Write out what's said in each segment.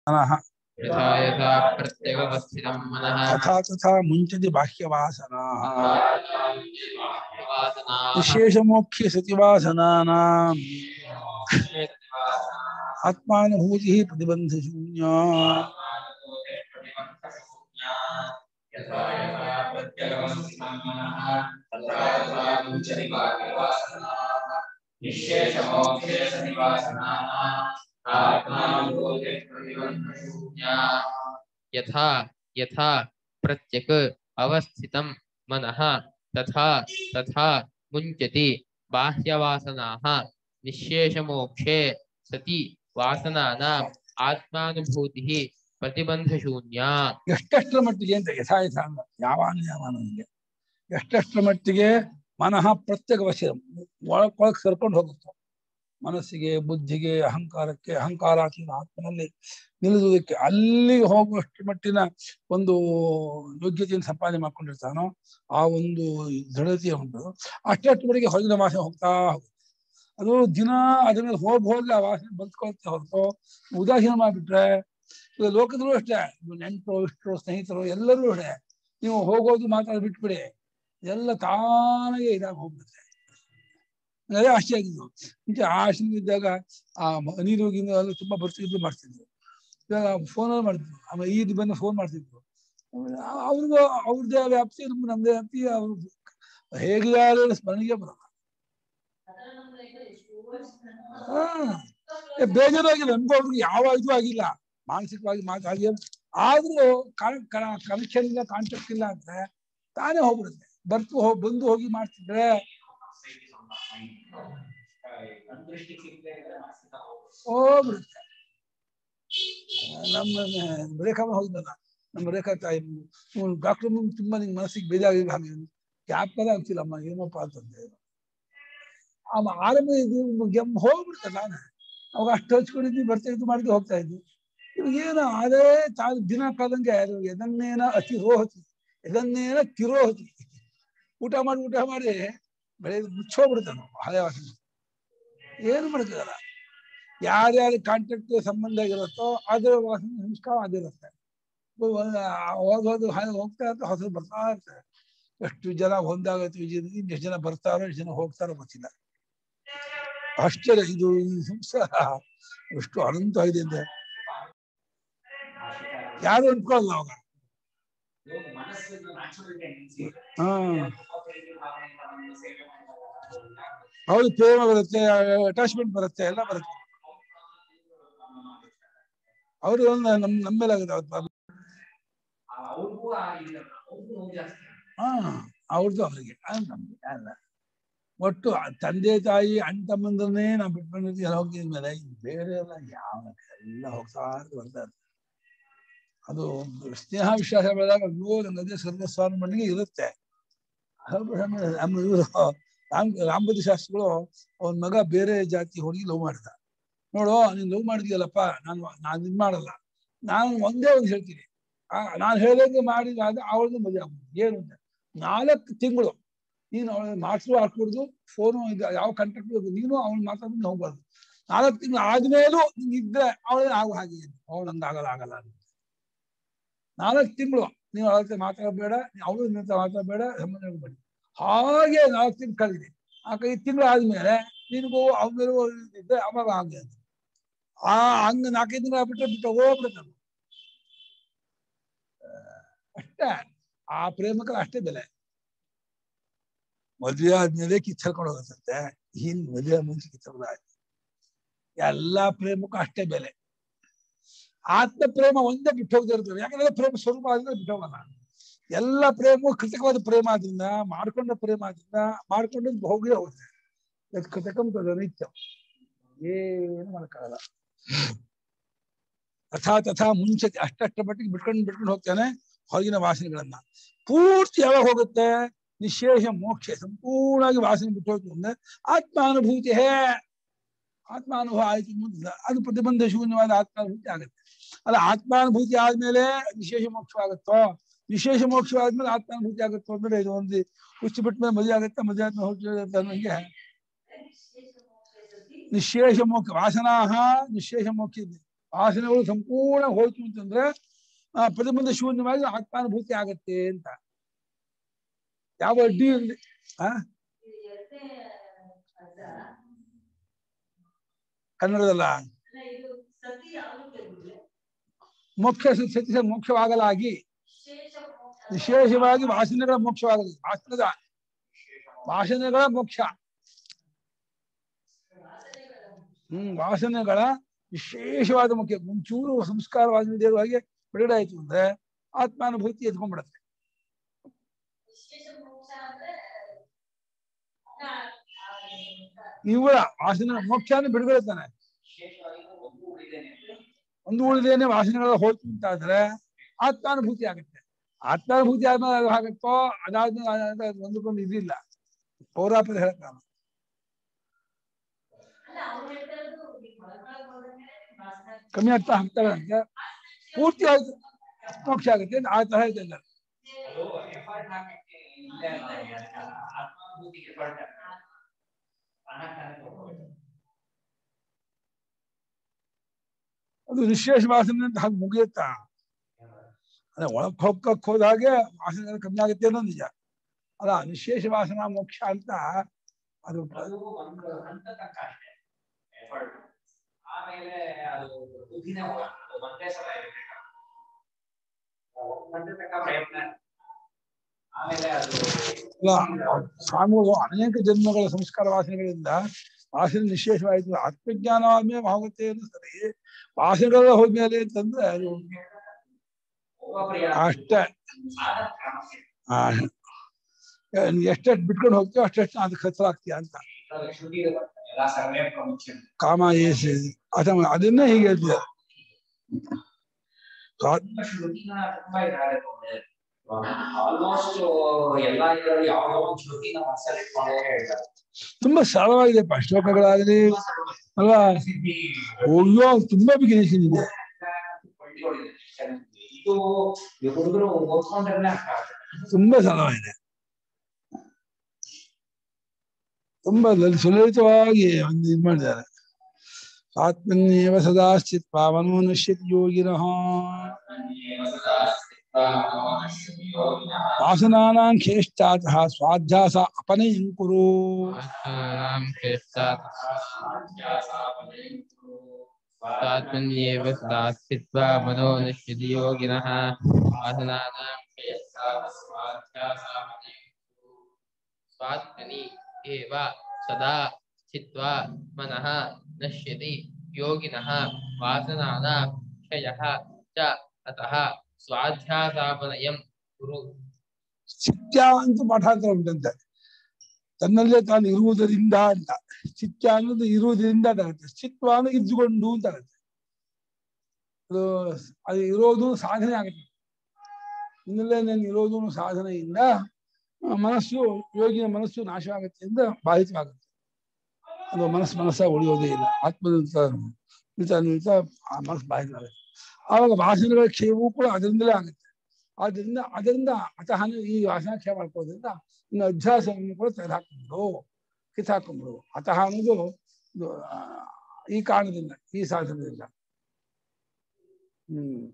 ಮನಃ यथा यथा प्रत्यवस्थितं मनः ತಥಾ ತಥಾ ಮುಂಚತಿ ಬಾಹ್ಯವಾಸನಾ वासना ವಿಶೇಷಮೋಖ್ಯ ಸತಿವಾಸನಾನಾಂ ಆತ್ಮಾನುಭೂತಿ ಪ್ರತಿಬಂಧ ಶೂನ್ಯ यथा यथा प्रत्यवस्थितं मनः तथा तथा मुञ्चति वाक्यवासनाः निःशेषमोक्षेषनिवासनाः आत्मानुभूतिप्रतिबन्धशून्या यथा यथा प्रत्यक् अवस्थितं मनः तथा तथा मुञ्चति बाह्यवासनाः निःशेषमोक्षे सति वासनानाम् आत्मानुभूतिः प्रतिबन्धशून्या ಎಷ್ಟೆಷ್ಟರ ಮಟ್ಟಿಗೆ ಅಂತ ಯಥಾ ಯಥಾ ಅಲ್ಲ ಯಾವಾನ ಯಾವಾನಿಗೆ ಎಷ್ಟೆಷ್ಟರ ಮಟ್ಟಿಗೆ ಮನಃ ಪ್ರತ್ಯೇಕ ವಶ ಒಳಗೊಳಗೆ ಸೇರ್ಕೊಂಡು ಹೋಗುತ್ತೆ ಮನಸ್ಸಿಗೆ ಬುದ್ಧಿಗೆ ಅಹಂಕಾರಕ್ಕೆ ಅಹಂಕಾರಾತ್ಮಕ ಆತ್ಮನಲ್ಲಿ ನಿಲ್ಲಿಸುವುದಕ್ಕೆ ಅಲ್ಲಿಗೆ ಹೋಗುವಷ್ಟು ಮಟ್ಟಿನ ಒಂದು ಯೋಗ್ಯತೆಯನ್ನು ಸಂಪಾದನೆ ಮಾಡ್ಕೊಂಡಿರ್ತಾನೋ ಆ ಒಂದು ದೃಢತೆ ಉಂಟು ಅಷ್ಟಷ್ಟು ಮಟ್ಟಿಗೆ ಹೊರಗಿನ ವಾಸನೆ ಹೋಗ್ತಾ ಹೋಗುತ್ತೆ ಅದು ದಿನ ಅದ್ರ ಮೇಲೆ ಹೋಗಿ ಹೋಗಿ ಆ ವಾಸನೆ ಬದುಕೊಳ್ತಾ ಹೊರತು ಉದಾಸೀನ ಮಾಡಿಬಿಟ್ರೆ ಈಗ ಲೋಕದಲ್ಲೂ ಅಷ್ಟೇ ಇದು ನೆಂಟರು ಇಷ್ಟರು ಸ್ನೇಹಿತರು ಎಲ್ಲರೂ ಅಷ್ಟೇ ನೀವು ಹೋಗೋದು ಮಾತಾಡಿ ಬಿಟ್ಬಿಡಿ ಎಲ್ಲ ತಾನಾಗೆ ಇದಾಗ ಹೋಗ್ಬಿಡುತ್ತೆ ಅದೇ ಆಶ್ಚರ್ಯ ಆಗಿದ್ದು ಮುಂಚೆ ಆ ಆಶ್ರಮದಲ್ಲಿದ್ದಾಗ ಆ ಮ- ನೀರು ಗೀರು ಎಲ್ಲ ತುಂಬಾ ಬರ್ತಿದ್ರು ಮಾಡ್ತಿದ್ರು ಇವಾಗ ಫೋನಲ್ಲಿ ಮಾಡ್ತಿದ್ರು ಆಮೇಲೆ ಈದ್ ಬಂದು ಫೋನ್ ಮಾಡ್ತಿದ್ರು ಆಮೇಲೆ ಆ- ಅವ್ರಿಗೂ ಅವ್ರದ್ದೇ ವ್ಯಾಪ್ತಿ ನಮ್ಗೆ ನಮ್ದೇ ವ್ಯಾಪ್ತಿ ಅವ್ರು ಹೇಗಿದ್ದಾರೆ ಸ್ಮರಣೆಗೆ ಬರಲ್ಲ ಹಾ ಏ, ಬೇಜಾರಾಗಿಲ್ಲ ನನ್ಗೂ ಅವ್ರಿಗೆ ಯಾವ ಇದು ಆಗಿಲ್ಲ ಮಾನಸಿಕವಾಗಿ ಮಾತಾಗಿ ಆದ್ರೂ ಕನೆಕ್ಷನ್ ಇಲ್ಲ ಕಾಂಟ್ಯಾಕ್ಟ್ ಇಲ್ಲ ಅಂದ್ರೆ ತಾನೇ ಹೋಗ್ಬಿಡುತ್ತೆ ಬರ್ತು ಹೋಗಿ ಬಂದು ಹೋಗಿ ಮಾಡ್ತಿದ್ರೆ ಹೋಗ್ಬಿಡುತ್ತೆ ನಮ್ಮ ರೇಖಾ ಹೋಗಿದ್ದಲ್ಲ ನಮ್ಮ ರೇಖಾ ತಾಯಿ ಡಾಕ್ಟರ್ ತುಂಬಾ ನಿಂಗೆ ಮನಸ್ಸಿಗೆ ಬೇಜಾರಿಲ್ಲ ಹಾಗೆ ಯಾಕಂದ್ರೆ ಆಗ್ತಿಲ್ಲ ಅಮ್ಮ ಏನಪ್ಪ ಅಂತಂದೆ ಆಮ ಆರಂಭ ಇದು ಗೆಮ್ ಹೋಗ್ಬಿಡ್ತೆ ನಾನು ಅವಾಗ ಅಷ್ಟು ಹಚ್ಕೊಂಡಿದ್ವಿ ಬರ್ತಾ ಇದ್ದು ಮಾಡಿದ್ವಿ ಹೋಗ್ತಾ ಇದ್ವಿ ಇವಾಗ ಏನು ಅದೇ ತಾ ದಿನ ಕಾದಂಗೆ ಅದು ಎದನ್ನೇನ ಅತಿ ರೋಹತಿ ಎದನ್ನೇನ ತಿರೋಹತಿ ಊಟ ಮಾಡಿ ಊಟ ಮಾಡಿ ಬೆಳೆ ಮುಚ್ಚೋಗ್ಬಿಡುತ್ತೆ ನಾವು ಹಳೆ ವಾಸನೆ ಏನು ಮಾಡ್ತಿರಲ್ಲ ಯಾರ್ಯಾರ ಕಾಂಟ್ಯಾಕ್ಟ್ ಸಂಬಂಧ ಇರುತ್ತೋ ಅದ್ರ ವಾಸನೆ ಸಂಸ್ಕಾರ ಅದಿರುತ್ತೆ ಹೋದ್ ಹೋದ್ ಹಾಗೆ ಹೋಗ್ತಾ ಇರ್ತಾರೆ ಹೊಸ ಬರ್ತಾ ಇರ್ತಾರೆ ಎಷ್ಟು ಜನ ಹೊಂದಾಗತ್ತೆ ಎಷ್ಟು ಜನ ಬರ್ತಾರೋ ಎಷ್ಟು ಜನ ಹೋಗ್ತಾರೋ ಗೊತ್ತಿಲ್ಲ ಆಶ್ಚರ್ಯ ಇದು ಈ ಸಂಸಾರ ಎಷ್ಟು ಅನಂತ ಆಗಿದೆ ಅಂದ್ರೆ ಯಾರು ಅನ್ಕೊಳ್ಳಲ್ಲ ಅವಾಗ ಹಾ ಹೌದು ಪ್ರೇಮ ಬರುತ್ತೆ ಅಟ್ಯಾಚ್ಮೆಂಟ್ ಬರುತ್ತೆ ಎಲ್ಲ ಬರುತ್ತೆ ಅವರು ಒಂದು ನಮ್ ನಮ್ಮ ಮೇಲೆ ಆಗುತ್ತೆ ಅವತ್ತು ಹಾ ಅವ್ರದ್ದು ಅವರಿಗೆ ನಮ್ಗೆ ಅಲ್ಲ ಒಟ್ಟು ಆ ತಂದೆ ತಾಯಿ ಅಣ್ಣ ತಮ್ಮಂದ್ರನ್ನೇ ನಾವು ಬಿಟ್ಕೊಂಡಿರ್ತೀವಿ ಎಲ್ಲ ಹೋಗ್ತಿದ ಮೇಲೆ ಬೇರೆ ಎಲ್ಲ ಯಾವ ಎಲ್ಲ ಹೋಗ್ತಾ ಇರ್ತಾರೆ, ಬರ್ತಾ ಇರ್ತಾರೆ. ಅದು ಸ್ನೇಹ ವಿಶ್ವಾಸ ಬೆಳೆದಾಗ ಅಯ್ಯೋ ನಂಗದೇ ಸರ್ವಸ್ವಾಮಿ ಮಣ್ಣಿಗೆ ಇರುತ್ತೆ ಸ್ವಲ್ಪ ಸಮಯ ನಮ್ಮ ಇವರು ರಾಮ್ ರಾಮಪತಿ ಶಾಸ್ತ್ರಿಗಳು ಅವನ ಮಗ ಬೇರೆ ಜಾತಿ ಹುಡುಗಿ ಲವ್ ಮಾಡ್ದ ನೋಡು ನೀನ್ ಲವ್ ಮಾಡಿದ್ಯಲ್ಲಪ್ಪ ನಾನು ನಾನು ಇದು ಮಾಡಲ್ಲ ನಾನು ಒಂದೇ ಒಂದು ಹೇಳ್ತೀನಿ ಆ ನಾನು ಹೇಳಿದಂಗೆ ಮಾಡಿದಾಗ ಅವಳದು ಮದುವೆ ಆಗ್ಬೋದು ಏನು ಅಂತ ನಾಲ್ಕು ತಿಂಗಳು ನೀನು ಅವಳ ಮಾತು ಹಾಕ್ಬಿಡ್ದು ಫೋನು ಇದು ಯಾವ ಕಾಂಟ್ಯಾಕ್ಟ್ ನೀನು ಅವಳು ಮಾತಾಡ್ಕೊಂಡು ಹೋಗ್ಬಾರ್ದು ನಾಲ್ಕು ತಿಂಗಳು ಆದ್ಮೇಲೂ ನಿಂಗೆ ಇದ್ರೆ ಅವಳೇ ಆಗೋ ಹಾಗೆ ಅವಳು ನಂಗೆ ಆಗಲ್ಲ ಆಗಲ್ಲ ಅಂತ ನಾಲ್ಕು ತಿಂಗಳು ನೀವು ಅವಳ ಹತ್ರ ಮಾತಾಡಬೇಡ ಅವಳು ನಿನ್ನ ಹತ್ರ ಮಾತಾಡಬೇಡ ಸಂಬಂಧ ಇಡ್ಬೇಡಿ ಹಾಗೆ ನಾಲ್ಕು ತಿಂಗಳು ಕಳೆದಿದೆ ಆ ಐದು ತಿಂಗಳು ಆದ್ಮೇಲೆ ನಿನಗೂ ಅವ್ಮೇಲೂ ಇದ್ದೆ ಅವಾಗ ಹಾಗೆ ಅಂತ ಆ ಹಂಗ ನಾಲ್ಕೈದು ತಿಂಗಳು ಆಗ್ಬಿಟ್ರೆ ಬಿಟ್ಟು ಹೋಗ್ಬಿಡುತ್ತೆ ಅದು. ಅಷ್ಟೇ ಆ ಪ್ರೇಮಕ್ಕೆ ಅಷ್ಟೇ ಬೆಲೆ ಮದುವೆ ಆದ್ಮೇಲೆ ಕಿತ್ತರ್ಕೊಂಡು ಹೋಗುತ್ತಂತೆ ಹಿಂದ್ ಮದುವೆ ಮುಂಚೆ ಕಿತ್ತರ್ಕೊಂಡು ಆಯ್ತು ಎಲ್ಲಾ ಪ್ರೇಮಕ್ಕೂ ಅಷ್ಟೇ ಬೆಲೆ ಆತ್ಮ ಪ್ರೇಮ ಒಂದೇ ಬಿಟ್ಟು ಹೋಗದೆ ಇರ್ತದೆ ಯಾಕಂದ್ರೆ ಪ್ರೇಮ ಸ್ವರೂಪ ಆದ್ರೆ ಬಿಟ್ಟು ಹೋಗಲ್ಲ ಎಲ್ಲ ಪ್ರೇಮವು ಕೃತಕವಾದ ಪ್ರೇಮ ಆದ್ರಿಂದ ಮಾಡ್ಕೊಂಡ ಪ್ರೇಮ ಆದ್ರಿಂದ ಮಾಡ್ಕೊಂಡದ್ದು ಹೋಗೇ ಹೋಗುತ್ತೆ ಅದು ಕೃತಕಂ ನಿತ್ಯ ಏನು ಮಾಡಕ್ಕಾಗಲ್ಲ ತಥಾ ತಥಾ ಮುಂಚೆ ಅಷ್ಟಷ್ಟ ಮಟ್ಟಿಗೆ ಬಿಟ್ಕೊಂಡು ಬಿಟ್ಕೊಂಡು ಹೋಗ್ತಾನೆ ಹೊರಗಿನ ವಾಸನೆಗಳನ್ನ ಪೂರ್ತಿ ಯಾವಾಗ ಹೋಗುತ್ತೆ ನಿಶೇಷ ಮೋಕ್ಷ ಸಂಪೂರ್ಣವಾಗಿ ವಾಸನೆ ಬಿಟ್ಟು ಹೋಯ್ತು ಅಂದ್ರೆ ಆತ್ಮಾನುಭೂತಿ ಹೇ ಆತ್ಮಾನುಭವ ಆಯ್ತು ಮುಂದೆ ಅದು ಪ್ರತಿಬಂಧ ಶೂನ್ಯವಾದ ಆತ್ಮಾನುಭೂತಿ ಆಗುತ್ತೆ ಅಲ್ಲ ಆತ್ಮಾನುಭೂತಿ ಆದ್ಮೇಲೆ ವಿಶೇಷ ಮೋಕ್ಷವಾಗುತ್ತೋ ವಿಶೇಷ ಮೋಕ್ಷವಾದ್ಮೇಲೆ ಆತ್ಮಾನುಭೂತಿ ಆಗುತ್ತೋ ಅಂದ್ರೆ ಇದು ಒಂದು ಹುಚ್ಚು ಬಿಟ್ಟ ಮೇಲೆ ಮದುವೆ ಆಗುತ್ತೆ ಮದುವೆ ಆದ್ಮೇಲೆ ಹುಚ್ಚು ಅನ್ನೋಂಗೆ ನಿಶೇಷ ಮೋಕ್ಷ ವಾಸನಾ ನಿಶೇಷ ಮೋಕ್ಷ ಇದೆ ವಾಸನೆಗಳು ಸಂಪೂರ್ಣ ಹೋಯ್ತು ಅಂತಂದ್ರೆ ಆ ಪ್ರತಿಬಂಧ ಶೂನ್ಯವಾಗಿ ಆತ್ಮಾನುಭೂತಿ ಆಗತ್ತೆ ಅಂತ ಯಾವ ಅಡ್ಡಿ ಇರ್ಲಿ ಆ ಕನ್ನಡದಲ್ಲ ಮೋಕ್ಷ ಸತ್ಯ ಮೋಕ್ಷವಾಗಲಾಗಿ ವಿಶೇಷವಾಗಿ ವಾಸನೆಗಳ ಮೋಕ್ಷವಾಗಲಿ ವಾಸನದ ವಾಸನೆಗಳ ಮೋಕ್ಷ ಹ್ಮ್ ವಾಸನೆಗಳ ವಿಶೇಷವಾದ ಮುಖ್ಯ ಒಂಚೂರು ಸಂಸ್ಕಾರವಾದ ಹಾಗೆ ಬಿಡುಗಡೆ ಆಯ್ತು ಅಂದ್ರೆ ಆತ್ಮಾನುಭೂತಿ ಎತ್ಕೊಂಡ್ಬಿಡತ್ತೆ ಇವುಗಳ ವಾಸನೆ ಮೋಕ್ಷಾನು ಬಿಡುಗಡೆ ತಾನೆ ಒಂದು ಉಳಿದೇನೆ ವಾಸನೆಗಳ ಹೋಯ್ತು ಅಂತಾದ್ರೆ ಆತ್ಮಾನುಭೂತಿ ಆಗುತ್ತೆ ಆತ್ಮಾನುಭೂತಿ ಆದ್ಮೇಲೆ ಅದು ಆಗುತ್ತೋ ಅದಾದ್ಮೇಲೆ ಅದಾದ್ಮೇಲೆ ಅದು ಒಂದಕ್ಕೊಂದು ಇದಿಲ್ಲ ಪೌರಾಪದ ಹೇಳ್ತಾನೆ ಕಮ್ಮಿ ಆಗ್ತಾ ಹೋಗ್ತವೆ ಅಂತ ಪೂರ್ತಿ ಆಯ್ತು ಮೋಕ್ಷ ಆಗುತ್ತೆ ಅಂತ ಆ ತರ ಹೇಳ್ತಿದ್ದಾರೆ ಅದು ಎಫರ್ಟ್ ಹಾಕಕ್ಕೆ ಇಲ್ಲೇ ಆತ್ಮಾನುಭೂತಿಗೆ ಎಫರ್ಟ್ ಅದು ವಿಶೇಷ ವಾಸನೆ ಅಂತ ಹಾಗೆ ಮುಗಿಯುತ್ತಾ ಅದೇ ಒಳಕ್ ಹೋಗಕ್ ಹೋದಾಗೆ ವಾಸನೆ ಕಮ್ಮಿ ಆಗುತ್ತೆ ಅನ್ನೋ ನಿಜ ಅಲ್ಲ ವಿಶೇಷ ವಾಸನಾ ಮೋಕ್ಷ ಅಂತ ಅದು ಅದು ಒಂದು ಹಂತ ತನಕ ಅಷ್ಟೇ ಎಫರ್ಟ್ ಆಮೇಲೆ ಅದು ಬುದ್ಧಿನೇ ಹೋಗಲ್ಲ ಅದು ಒಂದೇ ಸಲ ಇರ್ಬೇಕು ಒಂದು ಗಂಟೆ ತನಕ ಪ್ರಯತ್ನ ಆಮೇಲೆ ಅದು ಅಲ್ಲ ಸ್ವಾಮಿಗಳು ಅನೇಕ ಜನ್ಮಗಳ ಸಂಸ್ಕಾರ ವಾಸನೆಗಳಿಂದ ವಾಸನೆ ನಿಶೇಷವಾಯಿತು ಆತ್ಮಜ್ಞಾನ ಆದ್ಮೇಲೆ ಆಗುತ್ತೆ ಅಂತ ಸರಿ ವಾಸನೆಗಳ ಹೋದ್ಮೇಲೆ ಅಂತಂದ್ರೆ ಅದು ಹೋಗೋಪ್ರಿಯ ಅಷ್ಟೇ ಸಾಧನ ಕ್ರಮ ಆ, ಎಷ್ಟೆಷ್ಟು ಬಿಟ್ಕೊಂಡು ಹೋಗ್ತೀವೋ ಅಷ್ಟೆಷ್ಟು ಅದಕ್ಕೆ ಹತ್ತಿರಾಗ್ತೀಯ ಅಂತ ಇದ್ರಲ್ಲಿ ಶ್ರುತಿ ಇರುತ್ತೆ. ಎಲ್ಲ ಸರ್ವೇ ಪ್ರಮುಖ ಕಾಮ ಏಸಿ ಅಥವಾ ಅದನ್ನೇ ಹೀಗೆ ಹೇಳ್ತಿದ್ದಾರೆ ಸ್ವಾ- ತುಂಬಾ ಶ್ರುತಿನ ತುಂಬಾ ಇದಾರೆ ಆಲ್ಮೋಸ್ಟ್ ಎಲ್ಲಾ ಇದರಲ್ಲಿ ಯಾವ ಯಾವ ಒಂದು ಶ್ರುತಿನ ಮನಸ್ಸಲ್ಲಿ ಇಟ್ಕೊಂಡೇ ಹೇಳ್ತಾರೆ ತುಂಬಾ ಸರಳವಾಗಿದೆ ಶ್ಲೋಕಗಳಾಗಲಿ ಅಲ್ವಾ ಸಿದ್ಧಿ ಅಯ್ಯೋ ತುಂಬಾ ಬಿಗಿನೇಷನ್ ಇದೆ ಪಟ್ಟಿಗಳಿದೆ. ಇದು ಈ ಹುಡುಗರು ಓದ್ಕೊಂಡ್ರೆ ಅರ್ಥ ಆಗುತ್ತೆ ತುಂಬಾ ಸರಳವಾಗಿದೆ ತುಂಬಾ ಲಲ್- ಸುಲಲಿತವಾಗಿ ಒಂದು ಇದು ಮಾಡಿದ್ದಾರೆ ಆತ್ಮನ್ಯೇವ ಸದಾ ಸ್ಥಿತ್ವ ಮನೋನಶ್ಯತ್ ಯೋಗಿನಃ ವಾಸನಾನಾಂ ಖೇಷ್ಟಾತಃ ಸ್ವಾಧ್ಯಾಸ ಅಪನಯಂ ಕುರು वासनानां चेष्टात् स्वात्मन्येव सा स्थित्वा मनो नश्यति योगिनः वासनानां चेष्टात् स्वाध्यासामनेषु स्वात्मनि एव सदा स्थित्वा मनः नश्यति योगिनः वासनानां क्षयः च अतः स्वाध्यासापनयं कुरु ಚಿತ್ಯ ಅಂತ ಪಾಠಾಂತರ ಉಂಟಂತೆ ತನ್ನಲ್ಲೇ ತಾನು ಇರುವುದರಿಂದ ಅಂತ ಚಿತ್ಯ ಅನ್ನೋದು ಇರುವುದರಿಂದ ಆಗುತ್ತೆ ಚಿತ್ವ ಅಂದ್ರೆ ಇದ್ದುಕೊಂಡು ಅಂತ ಆಗುತ್ತೆ ಅದು ಅದು ಇರೋದು ಸಾಧನೆ ಆಗುತ್ತೆ ಇನ್ನಲ್ಲೇ ನಾನು ಇರೋದು ಅನ್ನೋ ಸಾಧನೆಯಿಂದ ಆ, ಮನಸ್ಸು ಯೋಗಿಯ ಮನಸ್ಸು ನಾಶವಾಗುತ್ತೆ ಅಂತ ಬಾಧಿತವಾಗುತ್ತೆ ಅದು ಮನಸ್ಸು ಮನಸ್ಸಾಗಿ ಉಳಿಯೋದೇ ಇಲ್ಲ ಆತ್ಮನಿಂದ ನಿಲ್ತಾ ನಿಲ್ತಾ ಆ ಮನಸ್ಸು ಬಾಧಿತವಾಗುತ್ತೆ ಆವಾಗ ವಾಸನೆಗಳ ಕ್ಷೇಮವೂ ಕೂಡ ಅದರಿಂದಲೇ ಆಗುತ್ತೆ ಆದ್ರಿಂದ ಅದರಿಂದ ಅತಃ ಈ ವಾಸನ ಕ್ಷಯ ಮಾಡ್ಕೋದ್ರಿಂದ ಇನ್ನು ಅಧ್ಯಾಸವನ್ನು ಕೂಡ ತೆಗೆದುಹಾಕೊಂಡ್ರು ಕಿತ್ತಾಕೊಂಡ್ರು ಅತಃ ಅನ್ನೋದು ಇದು, ಆ, ಈ ಕಾರಣದಿಂದ ಈ ಸಾಧನದಿಂದ ಹ್ಮ್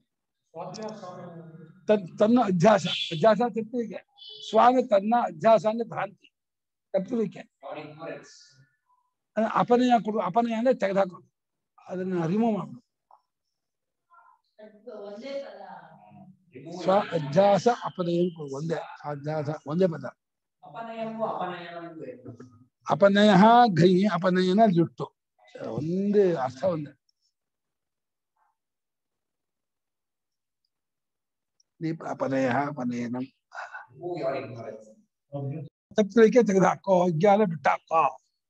ತನ್ ತನ್ನ ಅಧ್ಯಾಸ ಅಧ್ಯಾಸ ತಪ್ಪಲಿಕ್ಕೆ ಸ್ವಾಮಿ ತನ್ನ ಅಧ್ಯಾಸ ಅಂದ್ರೆ ಭ್ರಾಂತಿ ತಪ್ಪಲಿಕ್ಕೆ ಅಂದ್ರೆ ಅಪನಯ ಕೊಡು ಅಪನಯ ಅಂದ್ರೆ ತೆಗೆದುಹಾಕೋದು ಅದನ್ನ ರಿಮೂವ್ ಮಾಡೋದು ಸ್ವ ಅಧ್ಯಾಸ ಅಪನಯ ಕೊಡು ಒಂದೇ ಅಧ್ಯಾಸ ಒಂದೇ ಪದ ಅಪನಯವು ಅಪನಯನವು ಏನು? ಅಪನಯ ಗೈ ಅಪನಯನ ಜುಟ್ಟು ಒಂದೇ ಅರ್ಥ ಒಂದೇ ದೀಪ ಅಪನಯ ಅಪನಯನಂ ಹೂ ಯಾರಿಗೆ ಬರುತ್ತೆ? ತಪ್ಪಲಿಕ್ಕೆ ತೆಗೆದುಹಾಕೋ ಅಜ್ಞಾನ ಬಿಟ್ಟಾಕೋ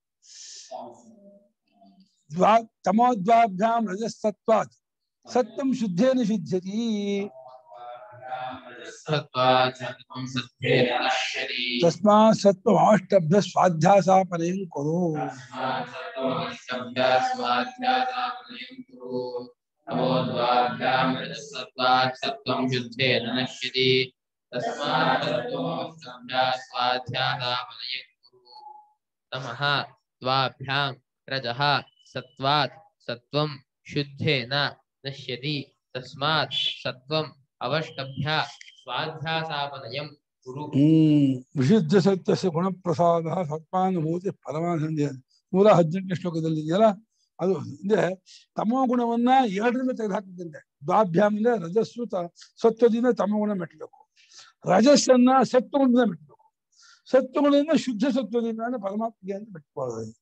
ದ್ವಾ ತಮೋದ್ವಾಭ್ಯಾಂ ರಜಸ್ತತ್ವಾತ್ ಸತ್ಯಂ ಶುದ್ಧೇನ ಶುದ್ಧತಿ सत्त्वात् सत्त्वेन नश्यति ತಸ್ಮಾತ್ ಸತ್ವಮಾಷ್ಟಭ್ಯ ಸ್ವಾಧ್ಯಾಸಾಪನಯಂ ಕುರು तमोद्वाभ्यामृतसत्त्वात् सत्त्वं युद्धेन नश्यति तस्मात् स्वाध्यासापनयं कुरु तमः द्वाभ्यां रजः सत्त्वात् सत्त्वं शुद्धेन नश्यति तस्मात् सत्त्वम् अवष्टभ्य स्वाध्यासापनयं कुरु ಹ್ಮ್ ವಿಶುದ್ಧ ಸತ್ಯಸ್ಯ ಗುಣಪ್ರಸಾದ ಸತ್ವಾನುಭೂತಿ ಪರಮಾನಂದ ನೂರ ಹದಿನೆಂಟನೇ ಶ್ಲೋಕದಲ್ಲಿ ಇದೆಯಲ್ಲ ಅದು ಅಂದ್ರೆ ತಮೋ ಗುಣವನ್ನ ಎರಡರಿಂದ ತೆಗೆದುಹಾಕಿದ್ದಂತೆ ದ್ವಾಭ್ಯಾಮಿಂದ ರಜಸ್ಸು ತ ಸತ್ವದಿಂದ ತಮೋ ಗುಣ ಮೆಟ್ಟಬೇಕು ರಜಸ್ಸನ್ನ ಸತ್ವಗುಣದಿಂದ ಮೆಟ್ಟಬೇಕು ಸತ್ವಗುಣದಿಂದ ಶುದ್ಧ ಸತ್ವದಿಂದ ಪರಮಾತ್ಮಗೆ ಅಂತ ಮೆಟ್ಕೊಳ್ಳೋದು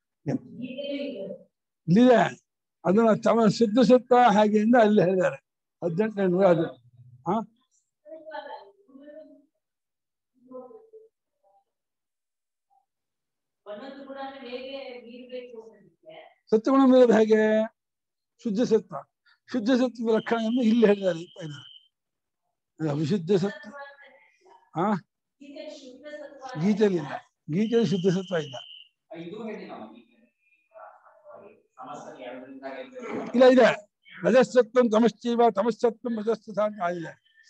ಇಲ್ಲಿದೆ ಅದನ್ನ ತಮ ಶುದ್ಧ ಸತ್ವ ಹಾಗೆ ಇಂದ ಅಲ್ಲಿ ಹೇಳಿದ್ದಾರೆ ಹದಿನೆಂಟನೇ ನೂರ ಅದು ಹಾ ಒಂದೊಂದು ಕೂಡ ಹೇಗೆ ಮೀರ್ಬೇಕು ಅನ್ನೋದಕ್ಕೆ ಸತ್ವಗುಣ ಮೀರೋದು ಹೇಗೆ ಶುದ್ಧ ಸತ್ವ ಶುದ್ಧ ಸತ್ವದ ಲಕ್ಷಣವನ್ನು ಇಲ್ಲಿ ಹೇಳಿದ್ದಾರೆ ಈ ಪೈನ. ಅಲ್ಲ, ವಿಶುದ್ಧ ಸತ್ವ ಹಾ ಗೀತೆ ಶುದ್ಧ ಸತ್ವ ಗೀತೆಯಲ್ಲಿ ಇಲ್ಲ ಗೀತೆಯಲ್ಲಿ ಶುದ್ಧ ಸತ್ವ ಇಲ್ಲ ಇದು ಹೇಳಿ ನಾವು ಸಮಸ್ಯೆ ಎರಡರಿಂದ ಇಲ್ಲ ಇದೆ ರಜಸತ್ವಂ ತಮಶ್ಚೀವ ತಮಸ್ಸತ್ವಂ ರಜಸ್ತಥ ಅಂತ ಆಗಿದೆ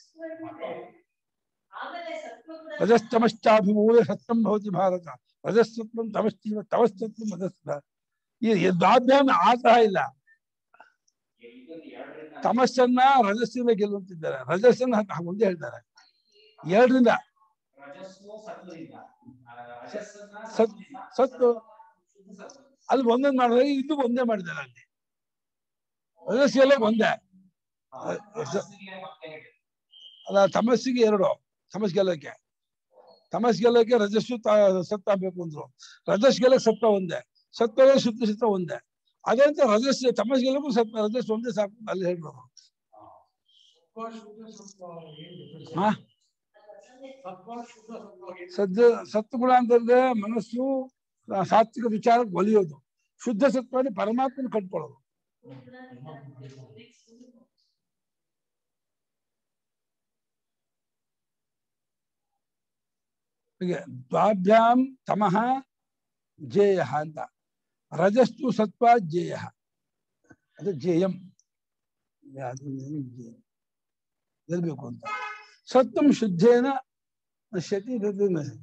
ಆಮೇಲೆ ಸತ್ವ ಕೂಡ ರಜಸ್ತಮಶ್ಚಾಭಿಮೂಲ ಸತ್ವಂ ಭವತಿ ಭಾರತ ರಜಸತ್ವಂ ತಮಶ್ಚೀವ ತಮಸ್ಸತ್ವಂ ರಜಸ್ಥ ಈ ದಾಭ್ಯಾಮ ಆ ತರ ಇಲ್ಲ ಇದೊಂದು ಎರಡರಿಂದ ತಮಸ್ಸನ್ನ ರಜಸ್ಸಿಂದ ಗೆಲ್ಲುವಂತಿದ್ದಾರೆ ರಜಸ್ಸನ್ನ ಹ- ಮುಂದೆ ಹೇಳ್ತಾರೆ ಎರಡರಿಂದ ರಜಸ್ಸು ಸತ್ವದಿಂದ ಆ, ರಜಸ್ಸನ್ನ ಸತ್- ಸತ್ವದಿಂದ, ಸತ್ವ ಶುದ್ಧ ಸತ್ವ. ಅಲ್ಲಿ ಒಂದೊಂದು ಮಾಡಿದಾಗ ಇದು ಒಂದೇ ಮಾಡಿದ್ದಾರೆ ಅಲ್ಲಿ ರಜಸ್ಸಿಗೆಲ್ಲ ಒಂದೇ ಆ, ರಜಸ್ಸಿಗೆ ಮತ್ತೆ ಹೇಳಿ. ಅಲ್ಲ ತಮಸ್ಸಿಗೆ ಎರಡು ತಮಸ್ ಗೆಲ್ಲಕ್ಕೆ ತಮಸ್ ಗೆಲ್ಲಕ್ಕೆ ರಜಸ್ಸು ತ- ಸತ್ವ ಬೇಕು ಅಂದ್ರು ರಜಸ್ ಗೆಲ್ಲಕ್ಕೆ ಸತ್ವ ಒಂದೇ ಸತ್ವದ ಶುದ್ಧ ಸತ್ವ ಒಂದೇ ಅದಂತೆ ರಜಸ್ ತಮಸ್ ಗೆಲ್ಲಕ್ಕೂ ಸತ್ವ ರಜಸ್ ಒಂದೇ ಸಾಕು ಅಂತ ಅಲ್ಲಿ ಹೇಳ್ಬೋದು ಹಾ ಸದ್ಯ ಸತ್ವಗುಣ ಅಂತಂದ್ರೆ ಮನಸ್ಸು ಆ, ಸಾತ್ವಿಕ ವಿಚಾರಕ್ಕೆ ಒಲಿಯೋದು ಶುದ್ಧ ಸತ್ವನೇ ಪರಮಾತ್ಮನ ಕಟ್ಕೊಳ್ಳೋದು ಹೀಗೆ ದ್ವಾಭ್ಯಾಂ ತಮಃ ಜೇಯ ಅಂತ ರಜಸ್ತು ಸತ್ವ ಜೇಯ ಅದು ಜೇಯಂ ಅದು ಜೇಯ. ಗೆಲ್ಬೇಕು ಅಂತ ಸತ್ವಂ ಶುದ್ಧೇನ ನಶ್ಯತಿ ರಜೋ ನಶ್ಯತಿ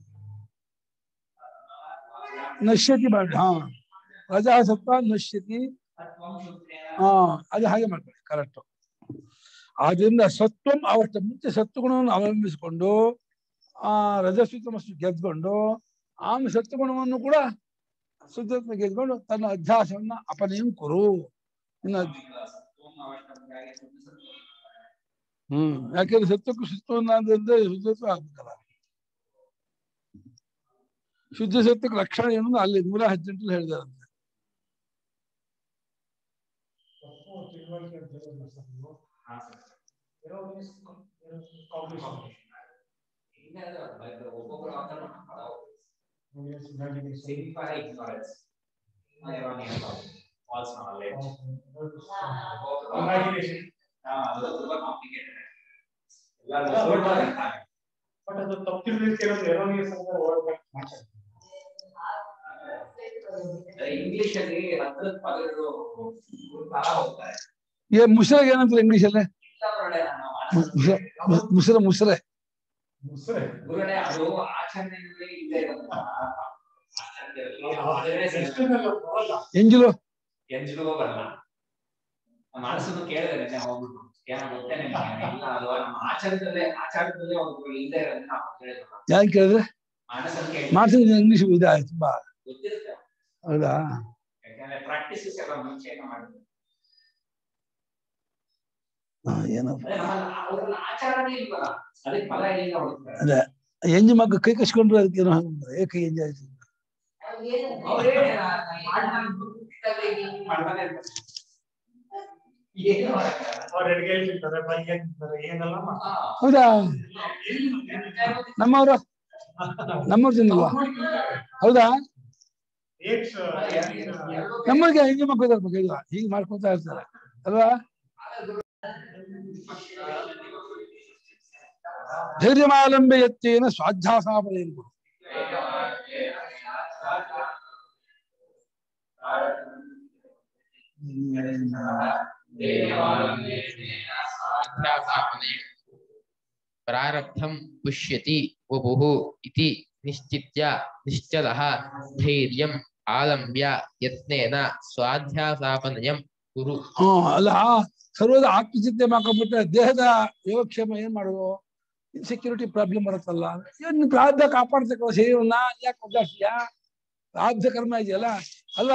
ನಶ್ಯತಿ ಮಾಡಿ ಹಾ ರಜಾ ಸತ್ವ ನಶ್ಯತಿ ಸತ್ವಂ ಶುದ್ಧೇನ ಹಾ ಅದು ಹಾಗೆ ಮಾಡ್ಕೊಳ್ಳಿ ಕರೆಕ್ಟ್ ಆದ್ರಿಂದ ಸತ್ವಂ ಅವಷ್ಟ ಮುಂಚೆ ಸತ್ವಗುಣವನ್ನು ಅವಲಂಬಿಸಿಕೊಂಡು ಆ ರಜಸ್ಸು ತಮಸ್ಸು ಗೆದ್ಕೊಂಡು ಆಮೇಲೆ ಸತ್ವಗುಣವನ್ನು ಕೂಡ ಶುದ್ಧತ್ವ ಗೆದ್ಕೊಂಡು ತನ್ನ ಅಧ್ಯಾಸವನ್ನ ಅಪನಯಂ ಕುರು ಇನ್ನು ಅದ್- ಸತ್ವಂ ಅವಶ್ಯಕವಾಗಿ ಶುದ್ಧ ಸತ್ವ. ಹ್ಮ್ ಯಾಕೆಂದ್ರೆ ಸತ್ವಕ್ಕೂ ಶುದ್ಧವನ್ನ ಅಂದ್ರೆ ಶುದ್ಧತ್ವ ಆಗ್ಬೇಕಲ್ಲ ಶುದ್ಧ ಸತ್ವಕ್ಕೆ ಲಕ್ಷಣ ಏನು ಅಂತ ಅಲ್ಲಿ ನೂರ ಹದಿನೆಂಟಲ್ಲಿ ಹೇಳಿದಾರಂತೆ ಹಾ, ಸರ್. ಹಿಂದೆ ಅದು ಅದು ಒಬ್ಬೊಬ್ರು ಆ ಥರ ಮಾಡ್ತಾರೆ. Simple ignorance. Erroneous knowledge. False knowledge. ಹಾ, ಅದು ತುಂಬಾ complicated. ಎಲ್ಲರೂ ಸುಳ್ಳು ಹೇಳ್ತಾರೆ. ಬಟ್ ಅದು ತಪ್ಪು ತಿಳುವಳಿಕೆ ಎರೋನಿಯಸ್ ಅಂತ ವರ್ಡ್ ಅದೇ ಇಂಗ್ಲಿಷ್ ಅಲ್ಲಿ ಹತ್ರದ ಪದಗಳು ತರ ಹೋಗ್ತಾರೆ ಏ ಮುಸ್ರೆ ಏನಂತಾರೆ ಇಂಗ್ಲಿಷ್ ಅಲ್ಲೇ ಇಂಥವ್ರೊಡೆ ನಾವು ಮುಸ್ರೆ ಮುಸ್ರೆ ಮುಸ್ರೆ ಗುರುಡೆ ಅದು ಆಚರಣೆಯಲ್ಲಿ ಇಲ್ಲದೆ ಇರೋದು ಆಚರಣೆಯಲ್ಲಿ ಅದನ್ನೇ ಎಷ್ಟು ಬರಲ್ಲ ಎಂಜಲು ಎಂಜಲು ಬರಲ್ಲ ನಮ್ಮ ಮನಸ್ಸನ್ನು ಕೇಳಿದೆ ನಿನ್ನೆ ಹೋಗ್ಬಿಟ್ಟು ಏನೋ ಗೊತ್ತೇ ನಿಮ್ಗೆ ಇಲ್ಲ ಅದು ನಮ್ಮ ಆಚಾರದಲ್ಲೇ ಆಚಾರದಲ್ಲೇ ಒಬ್ರು ಇಲ್ಲದೆ ಇರೋದನ್ನ ನಾವು ಹೇಳಿದ್ರು ಯಾಕೆ ಕೇಳಿದ್ರೆ ಮನಸ್ಸನ್ನು ಕೇಳಿ ಮಾಡ್ತಿದ್ರೆ ಇಂಗ್ಲಿಷ್ ಇದಾಯ್ತು ತುಂಬಾ ಗೊತ್ತಿರುತ್ತೆ ಹೌದಾ ಯಾಕಂದ್ರೆ ಪ್ರಾಕ್ಟೀಸಸ್ ಎಲ್ಲ ಮುಂಚೆನೆ ಮಾಡಿದ್ರು ಹಾ, ಏನಪ್ಪ ಅದೇ ನಮ್ಮಲ್ಲಿ ಅವ್ರಲ್ಲಿ ಆಚಾರನೇ ಇಲ್ವಲ್ಲ ಅದಕ್ಕೆ ಫಲ ಎಲ್ಲಿಂದ ಹುಡುಕ್ತಾರೆ ಅದೇ ಎಂಜಿ ಮಗ ಕೈ ಕಚ್ಕೊಂಡ್ರು ಅದಕ್ಕೆ ಏನೋ ಹಂಗೆ ಏಕೆ ಎಂಜಿ ಆಯ್ತು ಅವ್ರು ಹೇಳಿ ಮಾಡ್ತಾನೆ ಇರ್ತಾರೆ ಏನು ಮಾಡಕ್ಕಾಗಲ್ಲ. ಅವ್ರು ಎಡ್ಗೆ ಇರ್ತಾರೆ ಬೈಗೆ ಇರ್ತಾರೆ ಏನೆಲ್ಲ ಮಾಡ್ತಾರೆ. ಹಾ. ಹೌದಾ ನಮ್ಮವ್ರು ನಮ್ಮವ್ರು ತಿನ್ನಲ್ವಾ ಹೌದಾ ಏಕ್ಸ್ ನಮ್ಮವ್ರಿಗೆ ಹೆಂಗೆ ಮಕ್ಕಳ ಬಗ್ಗೆ ಇಲ್ಲ ಹೀಗೆ ಮಾಡ್ಕೊತಾ ಇರ್ತಾರೆ ಅಲ್ವಾ ಧೈರ್ಯಮಾಲಂಬೆ ಎತ್ತೇನ ಸ್ವಾಧ್ಯಾಸಾಪನೆಯನ್ನು प्रारब्धं पुष्यति वपुः इति निश्चित्य निश्चलः धैर्यम् आलम्ब्य यत्नेन स्वाध्यासापनयं ಕುರು ಹಾ ಅಲ್ಲ ಸರ್ವದ ಆತ್ಮಚಿಂತೆ ಮಾಡ್ಕೊಂಡ್ಬಿಟ್ರೆ ದೇಹದ ಯೋಗಕ್ಷೇಮ ಏನ್ ಮಾಡೋದು ಇನ್ಸೆಕ್ಯೂರಿಟಿ ಪ್ರಾಬ್ಲಮ್ ಬರುತ್ತಲ್ಲ ಏನ್ ಪ್ರಾರ್ಧ ಕಾಪಾಡ್ತಕ್ಕ ಶರೀರವನ್ನ ಯಾಕೆ ಒದ್ದಾಡ್ತೀಯಾ ಪ್ರಾರ್ಧ ಕರ್ಮ ಇದೆಯಲ್ಲ ಅಲ್ವಾ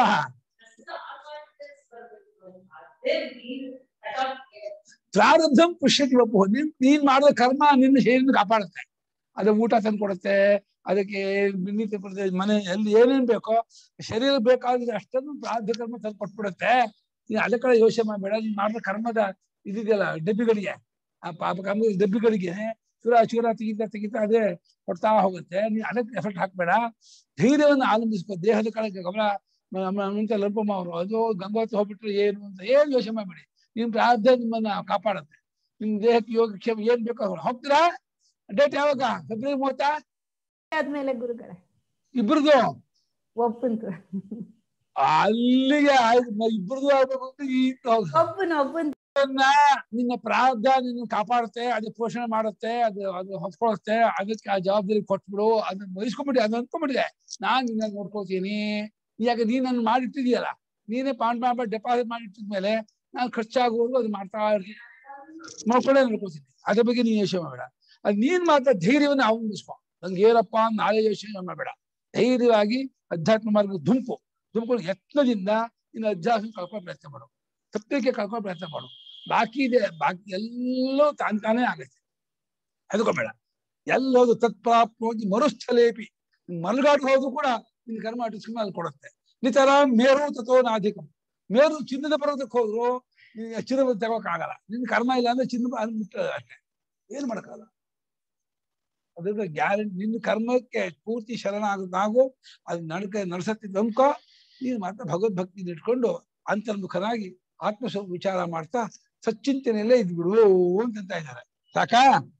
ಅದೇ ನೀರು ಅದಾಡ್ಕೆ. ಪ್ರಾರಬ್ಧಂ ಪುಷ್ಯತಿ ಒಪ್ಪು ನೀನ್ ನೀನ್ ಮಾಡಿದ ಕರ್ಮ ನಿನ್ನ ಶರೀರ ಕಾಪಾಡುತ್ತೆ ಅದು ಊಟ ತಂದು ಕೊಡುತ್ತೆ ಅದಕ್ಕೆ ನಿತ್ಯ ಪ್ರತಿ ಮನೆ ಎಲ್ಲಿ ಏನೇನ್ ಬೇಕೋ ಶರೀರ ಬೇಕಾದ್ರೆ ಅಷ್ಟನ್ನು ಪ್ರಾರ್ಧ ಕರ್ಮ ತಂದು ಕೊಟ್ಬಿಡುತ್ತೆ ನೀನ್ ಅದೇ ಕಡೆ ಯೋಚನೆ ಮಾಡಬೇಡ ನೀನ್ ಮಾಡಿದ ಕರ್ಮದ ಇದಿದೆಯಲ್ಲ ಡಬ್ಬಿಗಳಿಗೆ ಆ ಪಾಪ ಕರ್ಮದ ಡಬ್ಬಿಗಳಿಗೆ ಚೂರ ಚೂರ ತೆಗಿತಾ ತೆಗಿತಾ ಅದೇ ಕೊಡ್ತಾ ಹೋಗುತ್ತೆ ನೀನ್ ಅದಕ್ಕೆ ಎಫೆಕ್ಟ್ ಹಾಕ್ಬೇಡ ಧೈರ್ಯವನ್ನು ಆನಂದಿಸ್ಕೋ ದೇಹದ ಕಡೆಗೆ ಗಮನ ಮುಂಚೆ ಲಂಪಮ್ಮ ಅವರು ಅದು ಗಂಗೋತ್ರಿ ಹೋಗ್ಬಿಟ್ರೆ ಏನು ಅಂತ ಏನ್ ಯೋಚನೆ ಮಾಡಬೇಡಿ ನಿಮ್ ಪ್ರಾರ್ಥ ನಿಮ್ಮನ್ನ ಕಾಪಾಡುತ್ತೆ ನಿಮ್ ದೇಹಕ್ಕೆ ಯೋಗಕ್ಷೇಮ ಏನ್ ಬೇಕೋ ಅವ್ರು ಹೋಗ್ತೀರಾ ಡೇಟ್ ಯಾವಾಗ ಫೆಬ್ರವರಿ ಮೂವತ್ತ ಆದ್ಮೇಲೆ ಗುರುಗಳೇ ಇಬ್ರದು ಒಪ್ಪಂತು ಅಲ್ಲಿಗೆ ಆಯ್ತು ಮ- ಇಬ್ರದು ಆಗ್ಬೇಕು ಅಂತ ಈಗ ಹೌದು. ಒಪ್ಪನ್ ಒಪ್ಪನ್ ಅದನ್ನ ನಿನ್ನ ಪ್ರಾರ್ಥ ನಿನ್ನ ಕಾಪಾಡುತ್ತೆ ಅದು ಪೋಷಣೆ ಮಾಡುತ್ತೆ ಅದು ಅದು ಹೊತ್ಕೊಳುತ್ತೆ ಅದಕ್ಕೆ ಆ ಜವಾಬ್ದಾರಿ ಕೊಟ್ಬಿಡು ಅದನ್ನ ವಹಿಸ್ಕೊಂಡ್ಬಿಡಿ ಅದನ್ನ ಅನ್ಕೊಂಡ್ಬಿಟ್ಟಿದೆ ನಾನ್ ನಿನ್ನ ನೋಡ್ಕೋತೀನಿ ಯಾಕೆ ನೀನ್ ನನ್ನ ಮಾಡಿಟ್ಟಿದ್ಯಲ್ಲ ನೀನೇ ಪಾಂಡ್ ಮಾಡಿ ಡೆಪಾಸಿಟ್ ಮಾಡಿಟ್ಟಿದ್ಮೇಲೆ ನಾನು ಖರ್ಚಾಗುವವರೆಗೂ ಅದು ಮಾಡ್ತಾ ಇರ್ತೀನಿ ನೋಡ್ಕೊಂಡೇ ನೋಡ್ಕೋತೀನಿ ಅದ್ರ ಬಗ್ಗೆ ನೀನ್ ಯೋಚನೆ ಮಾಡಬೇಡ ಅದ್ ನೀನ್ ಮಾತ್ರ ಧೈರ್ಯವನ್ನು ಅವಲಂಬಿಸ್ಕೊ ನಂಗೆ ಏನಪ್ಪಾ ನಾಳೆ ಯೋಚನೆ ಮಾಡಬೇಡ ಧೈರ್ಯವಾಗಿ ಅಧ್ಯಾತ್ಮ ಮಾರ್ಗ ಧುಮುಕು ಧುಮುಕು ಯತ್ನದಿಂದ ನಿನ್ನ ಅಧ್ಯಾಸ ಕಳ್ಕೊಳ್ಳೋ ಪ್ರಯತ್ನ ಮಾಡು ತಪ್ಪಿಗೆ ಕಳ್ಕೊಳ್ಳೋ ಪ್ರಯತ್ನ ಮಾಡು ಬಾಕಿ ಇದೆ ಬಾಕಿ ಎಲ್ಲೋ ತಾನ್ ತಾನೇ ಆಗತ್ತೆ ಹೆದರ್ಕೋಬೇಡ ಎಲ್ಲೋದು ತತ್ಪ್ರಾಪ್ನೋಗಿ ಮರುಸ್ಥಲೇಪಿ ಮಲ್ಗಾಡ್ ಹೋದ್ರು ಕೂಡ ನಿನ್ ಕರ್ಮ ಅಟಿಸ್ಕೊಂಡು ಅಲ್ಲಿ ಕೊಡುತ್ತೆ ನಿತರ ಮೇರು ತಥೋ ನಾಧಿಕಂ ಮೇರು ಚಿನ್ನದ ಪರ್ವತಕ್ಕೆ ಹೋದ್ರು ನೀನ್ ಚಿನ್ನ ತಗೋಕ್ ಆಗಲ್ಲ ನಿನ್ ಕರ್ಮ ಇಲ್ಲ ಅಂದ್ರೆ ಚಿನ್ನ ಅಂದ್ಬಿಟ್ಟು ಅಷ್ಟೇ ಏನ್ ಮಾಡಕ್ಕಾಗಲ್ಲ ಅದ್ರಿಂದ ಗ್ಯಾರಂಟಿ ನಿನ್ನ ಕರ್ಮಕ್ಕೆ ಪೂರ್ತಿ ಶರಣ ಆಗದಾಗು ಅದ್ ನಡ್ಕ ನಡ್ಸತ್ತಿ ನಂಬ್ಕೋ ನೀನು ಮಾತ್ರ ಭಗವದ್ಭಕ್ತಿ ಇಟ್ಕೊಂಡು ಅಂತರ್ಮುಖನಾಗಿ ಆತ್ಮಸ್ವರೂಪ ವಿಚಾರ ಮಾಡ್ತಾ ಸಚ್ಚಿಂತನೆಯಲ್ಲೇ ಇದ್ಬಿಡು ಅಂತ ಇದ್ದಾರೆ ಸಾಕಾ